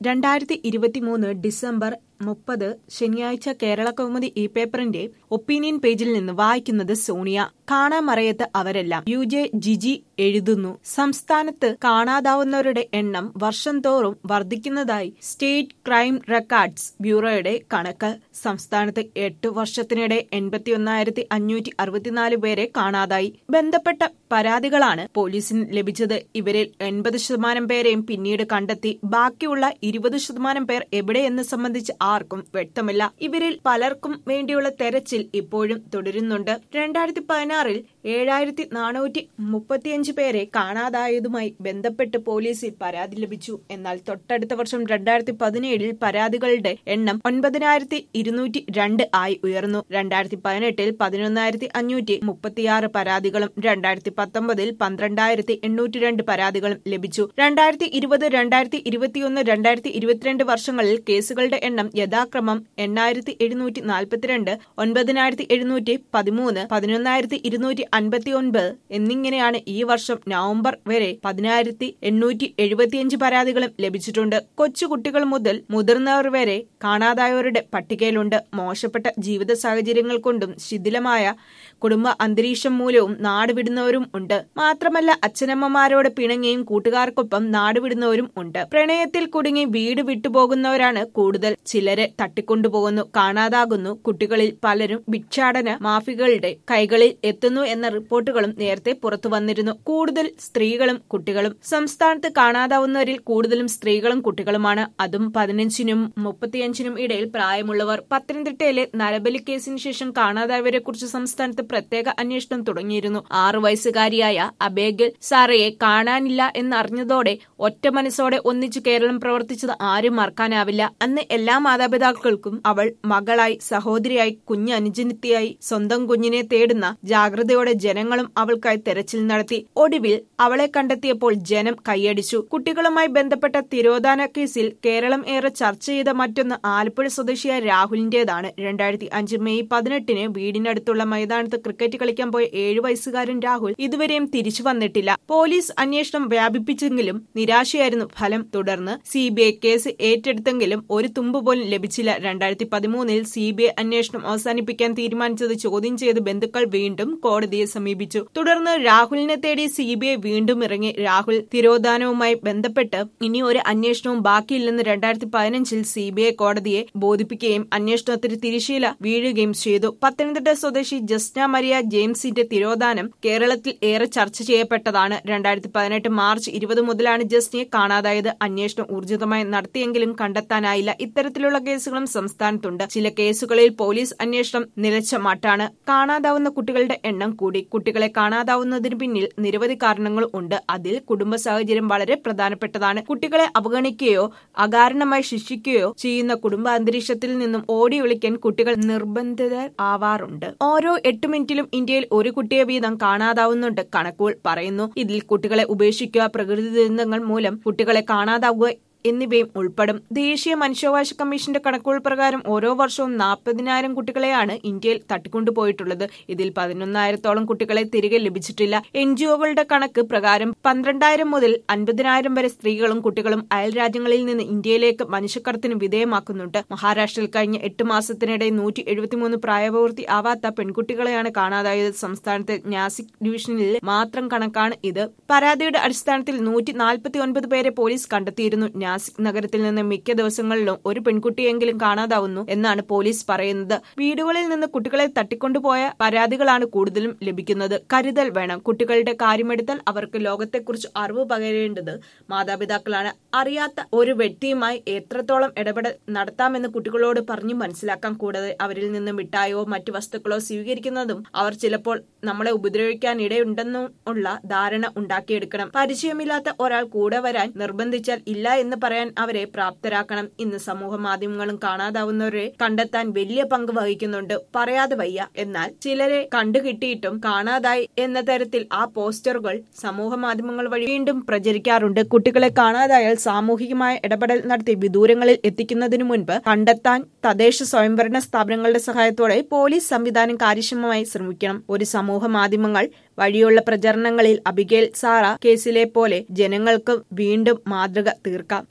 രണ്ടായിരത്തി ഇരുപത്തിമൂന്ന് ഡിസംബർ മുപ്പത് ശനിയാഴ്ച കേരള കൗമുദി ഈ പേപ്പറിന്റെ ഒപ്പീനിയൻ പേജിൽ നിന്ന് വായിക്കുന്നത് സോണിയ കാണാമറയത്ത് അവരെല്ലാം യു ജെ ജിജി എഴുതുന്നു സംസ്ഥാനത്ത് കാണാതാവുന്നവരുടെ എണ്ണം വർഷം തോറും വർദ്ധിക്കുന്നതായി സ്റ്റേറ്റ് ക്രൈം റെക്കോർഡ്സ് ബ്യൂറോയുടെ കണക്ക് സംസ്ഥാനത്ത് എട്ട് വർഷത്തിനിടെ എൺപത്തിയൊന്നായിരത്തി അഞ്ഞൂറ്റി അറുപത്തിനാല് പേരെ കാണാതായി ബന്ധപ്പെട്ട പരാതികളാണ് പോലീസിന് ലഭിച്ചത് ഇവരിൽ എൺപത് ശതമാനം പേരെയും പിന്നീട് കണ്ടെത്തി ബാക്കിയുള്ള ഇരുപത് ശതമാനം പേർ എവിടെയെന്ന് സംബന്ധിച്ച് ആർക്കും വ്യക്തമില്ല ഇവരിൽ പലർക്കും വേണ്ടിയുള്ള തെരച്ചിൽ ഇപ്പോഴും തുടരുന്നുണ്ട് രണ്ടായിരത്തി പതിനാറിൽ ഏഴായിരത്തി നാനൂറ്റി മുപ്പത്തിയഞ്ച് പേരെ കാണാതായതുമായി ബന്ധപ്പെട്ട് പോലീസിൽ പരാതി ലഭിച്ചു എന്നാൽ തൊട്ടടുത്ത വർഷം രണ്ടായിരത്തി പതിനേഴിൽ പരാതികളുടെ എണ്ണം ഒൻപതിനായിരത്തി ഇരുന്നൂറ്റി രണ്ട് ആയി ഉയർന്നു രണ്ടായിരത്തി പതിനെട്ടിൽ പതിനൊന്നായിരത്തി അഞ്ഞൂറ്റി മുപ്പത്തിയാറ് പരാതികളും രണ്ടായിരത്തി പത്തൊമ്പതിൽ പന്ത്രണ്ടായിരത്തി എണ്ണൂറ്റി രണ്ട് പരാതികളും ലഭിച്ചു രണ്ടായിരത്തി ഇരുപത് രണ്ടായിരത്തി ഇരുപത്തിയൊന്ന് രണ്ടായിരത്തി ഇരുപത്തിരണ്ട് വർഷങ്ങളിൽ കേസുകളുടെ എണ്ണം യഥാക്രമം എണ്ണായിരത്തി എഴുന്നൂറ്റി നാൽപ്പത്തിരണ്ട് ഒൻപതിനായിരത്തി എഴുന്നൂറ്റി പതിമൂന്ന് പതിനൊന്നായിരത്തി ഇരുന്നൂറ്റി അൻപത്തി ഒൻപത് എന്നിങ്ങനെയാണ് ഈ വർഷം നവംബർ വരെ പതിനായിരത്തി എണ്ണൂറ്റി എഴുപത്തിയഞ്ച് പരാതികളും ലഭിച്ചിട്ടുണ്ട് കൊച്ചുകുട്ടികൾ മുതൽ മുതിർന്നവർ വരെ കാണാതായവരുടെ പട്ടികയിലുണ്ട് മോശപ്പെട്ട ജീവിത സാഹചര്യങ്ങൾ കൊണ്ടും ശിഥിലമായ കുടുംബ അന്തരീക്ഷം മൂലവും നാടുവിടുന്നവരും ഉണ്ട് മാത്രമല്ല അച്ഛനമ്മമാരോട് പിണങ്ങിയും കൂട്ടുകാർക്കൊപ്പം നാടുവിടുന്നവരും ഉണ്ട് പ്രണയത്തിൽ കുടുങ്ങി വീട് വിട്ടുപോകുന്നവരാണ് കൂടുതൽ ചിലരെ തട്ടിക്കൊണ്ടുപോകുന്നു കാണാതാകുന്നു കുട്ടികളിൽ പലരും ഭിക്ഷാടന മാഫികളുടെ കൈകളിൽ എത്തുന്നു എന്ന റിപ്പോർട്ടുകളും നേരത്തെ പുറത്തു വന്നിരുന്നു കൂടുതൽ സ്ത്രീകളും കുട്ടികളും സംസ്ഥാനത്ത് കാണാതാവുന്നവരിൽ കൂടുതലും സ്ത്രീകളും കുട്ടികളുമാണ് അതും പതിനഞ്ചിനും മുപ്പത്തിയഞ്ചിനും ഇടയിൽ പ്രായമുള്ളവർ പത്തനംതിട്ടയിലെ നരബലി കേസിന് ശേഷം കാണാതായവരെ കുറിച്ച് സംസ്ഥാനത്ത് പ്രത്യേക അന്വേഷണം തുടങ്ങിയിരുന്നു ആറു വയസ്സുകാരിയായ അബേഗൽ സാറയെ കാണാനില്ല എന്നറിഞ്ഞതോടെ ഒറ്റ മനസ്സോടെ ഒന്നിച്ചു കേരളം പ്രവർത്തിച്ചത് ആരും മറക്കാനാവില്ല അന്ന് എല്ലാ മാതാപിതാക്കൾക്കും അവൾ മകളായി സഹോദരിയായി കുഞ്ഞ് അനുജനിത്തിയായി സ്വന്തം കുഞ്ഞിനെ തേടുന്ന ജാഗ്രതയോടെ ജനങ്ങളും അവൾക്കായി തെരച്ചിൽ നടത്തി ഒടുവിൽ അവളെ കണ്ടെത്തിയപ്പോൾ ജനം കൈയടിച്ചു കുട്ടികളുമായി ബന്ധപ്പെട്ട തിരോധാന കേസിൽ കേരളം ഏറെ ചർച്ച ചെയ്ത മറ്റൊന്ന് ആലപ്പുഴ സ്വദേശിയായ രാഹുലിന്റേതാണ് രണ്ടായിരത്തി അഞ്ച് മെയ് പതിനെട്ടിന് വീടിനടുത്തുള്ള മൈതാനത്ത് ക്രിക്കറ്റ് കളിക്കാൻ പോയ ഏഴു വയസ്സുകാരൻ രാഹുൽ ഇതുവരെയും തിരിച്ചു വന്നിട്ടില്ല പോലീസ് അന്വേഷണം വ്യാപിപ്പിച്ചെങ്കിലും നിരാശയായിരുന്നു ഫലം തുടർന്ന് സി ബി ഐ കേസ് ഏറ്റെടുത്തെങ്കിലും ഒരു തുമ്പ് പോലും ലഭിച്ചില്ല രണ്ടായിരത്തി പതിമൂന്നിൽ സി ബി ഐ അന്വേഷണം അവസാനിപ്പിക്കാൻ തീരുമാനിച്ചത് ചോദ്യം ചെയ്ത് ബന്ധുക്കൾ വീണ്ടും കോടതിയെ സമീപിച്ചു തുടർന്ന് രാഹുലിനെ തേടി സി ബി ഐ വീണ്ടും ഇറങ്ങി രാഹുൽ തിരോധാനവുമായി ബന്ധപ്പെട്ട് ഇനി ഒരു അന്വേഷണവും ബാക്കിയില്ലെന്ന് രണ്ടായിരത്തി പതിനഞ്ചിൽ സി ബി ഐ കോടതിയെ ബോധിപ്പിക്കുകയും അന്വേഷണത്തിന് തിരിശീല വീഴുകയും ചെയ്തു പത്തനംതിട്ട സ്വദേശി ജസ്ന മരിയ ജെയിംസിന്റെ തിരോധാനം കേരളത്തിൽ ഏറെ ചർച്ച ചെയ്യപ്പെട്ടതാണ് രണ്ടായിരത്തി പതിനെട്ട് മാർച്ച് ഇരുപത് മുതലാണ് ജസ്നയെ കാണാതായത് അന്വേഷണം ഊർജിതമായി നടത്തിയെങ്കിലും കണ്ടെത്താനായില്ല ഇത്തരത്തിലുള്ള കേസുകളും സംസ്ഥാനത്തുണ്ട് ചില കേസുകളിൽ പോലീസ് അന്വേഷണം നിലച്ച മട്ടാണ് കാണാതാവുന്ന കുട്ടികളുടെ എണ്ണം കൂടി കുട്ടികളെ കാണാതാവുന്നതിന് പിന്നിൽ നിരവധി കാരണങ്ങൾ ഉണ്ട് അതിൽ കുടുംബ സാഹചര്യം വളരെ പ്രധാനപ്പെട്ടതാണ് കുട്ടികളെ അവഗണിക്കുകയോ അകാരണമായി ശിക്ഷിക്കുകയോ ചെയ്യുന്ന കുടുംബ അന്തരീക്ഷത്തിൽ നിന്നും ഓടി ഒളിക്കാൻ കുട്ടികൾ നിർബന്ധിതർ ആവാറുണ്ട് ഓരോ എട്ട് മിനിറ്റിലും ഇന്ത്യയിൽ ഒരു കുട്ടിയെ വീതം കാണാതാവുന്നുണ്ട് കണക്കുകൾ പറയുന്നു ഇതിൽ കുട്ടികളെ ഉപേക്ഷിക്കുക പ്രകൃതി ദുരന്തങ്ങൾ മൂലം കുട്ടികളെ കാണാതാവുക എന്നിവയും ഉൾപ്പെടും ദേശീയ മനുഷ്യാവകാശ കമ്മീഷന്റെ കണക്കുകൾ പ്രകാരം ഓരോ വർഷവും നാൽപ്പതിനായിരം കുട്ടികളെയാണ് ഇന്ത്യയിൽ തട്ടിക്കൊണ്ടുപോയിട്ടുള്ളത് ഇതിൽ പതിനൊന്നായിരത്തോളം കുട്ടികളെ തിരികെ ലഭിച്ചിട്ടില്ല എൻ ജിഒകളുടെ കണക്ക് പ്രകാരം പന്ത്രണ്ടായിരം മുതൽ അൻപതിനായിരം വരെ സ്ത്രീകളും കുട്ടികളും അയൽ രാജ്യങ്ങളിൽ നിന്ന് ഇന്ത്യയിലേക്ക് മനുഷ്യക്കടത്തിന് വിധേയമാക്കുന്നുണ്ട് മഹാരാഷ്ട്രയിൽ കഴിഞ്ഞ എട്ട് മാസത്തിനിടെ നൂറ്റി എഴുപത്തിമൂന്ന് പ്രായപൂർത്തി ആവാത്ത പെൺകുട്ടികളെയാണ് കാണാതായത് സംസ്ഥാനത്തെ നാസിക് ഡിവിഷനിൽ മാത്രം കണക്കാണ് ഇത് പരാതിയുടെ അടിസ്ഥാനത്തിൽ നൂറ്റി നാൽപ്പത്തി ഒൻപത് പേരെ പോലീസ് കണ്ടെത്തിയിരുന്നു നാസിക് നഗരത്തിൽ നിന്ന് മിക്ക ദിവസങ്ങളിലും ഒരു പെൺകുട്ടിയെങ്കിലും കാണാതാവുന്നു എന്നാണ് പോലീസ് പറയുന്നത് വീടുകളിൽ നിന്ന് കുട്ടികളെ തട്ടിക്കൊണ്ടുപോയ പരാതികളാണ് കൂടുതലും ലഭിക്കുന്നത് കരുതൽ വേണം കുട്ടികളുടെ കാര്യമെടുത്താൽ അവർക്ക് ലോകത്തെക്കുറിച്ച് അറിവ് പകരേണ്ടത് മാതാപിതാക്കളാണ് അറിയാത്ത ഒരു വ്യക്തിയുമായി എത്രത്തോളം ഇടപെടൽ നടത്താമെന്ന് കുട്ടികളോട് പറഞ്ഞു മനസ്സിലാക്കാൻ കൂടാതെ അവരിൽ നിന്ന് മിഠായോ മറ്റു വസ്തുക്കളോ സ്വീകരിക്കുന്നതും അവർ ചിലപ്പോൾ നമ്മളെ ഉപദ്രവിക്കാൻ ഇടയുണ്ടെന്നും ഉള്ള ധാരണ ഉണ്ടാക്കിയെടുക്കണം പരിചയമില്ലാത്ത ഒരാൾ കൂടെ വരാൻ നിർബന്ധിച്ചാൽ ഇല്ല എന്ന് പറയാൻ അവരെ പ്രാപ്തരാക്കണം ഇന്ന് സമൂഹ മാധ്യമങ്ങളും കാണാതാവുന്നവരെ കണ്ടെത്താൻ വലിയ പങ്ക് വഹിക്കുന്നുണ്ട് പറയാതെ വയ്യ എന്നാൽ ചിലരെ കണ്ടുകിട്ടിയിട്ടും കാണാതായി എന്ന തരത്തിൽ ആ പോസ്റ്ററുകൾ സമൂഹ മാധ്യമങ്ങൾ വഴി വീണ്ടും പ്രചരിക്കാറുണ്ട് കുട്ടികളെ കാണാതായാൽ സാമൂഹികമായ ഇടപെടൽ നടത്തി വിദൂരങ്ങളിൽ എത്തിക്കുന്നതിനു മുൻപ് കണ്ടെത്താൻ തദ്ദേശ സ്വയംഭരണ സ്ഥാപനങ്ങളുടെ സഹായത്തോടെ പോലീസ് സംവിധാനം കാര്യക്ഷമമായി ശ്രമിക്കണം ഒരു സമൂഹ മാധ്യമങ്ങൾ വഴിയുള്ള പ്രചരണങ്ങളിൽ അബിഗേൽ സാറ കേസിലെ പോലെ ജനങ്ങൾക്ക് വീണ്ടും മാതൃക തീർക്കാം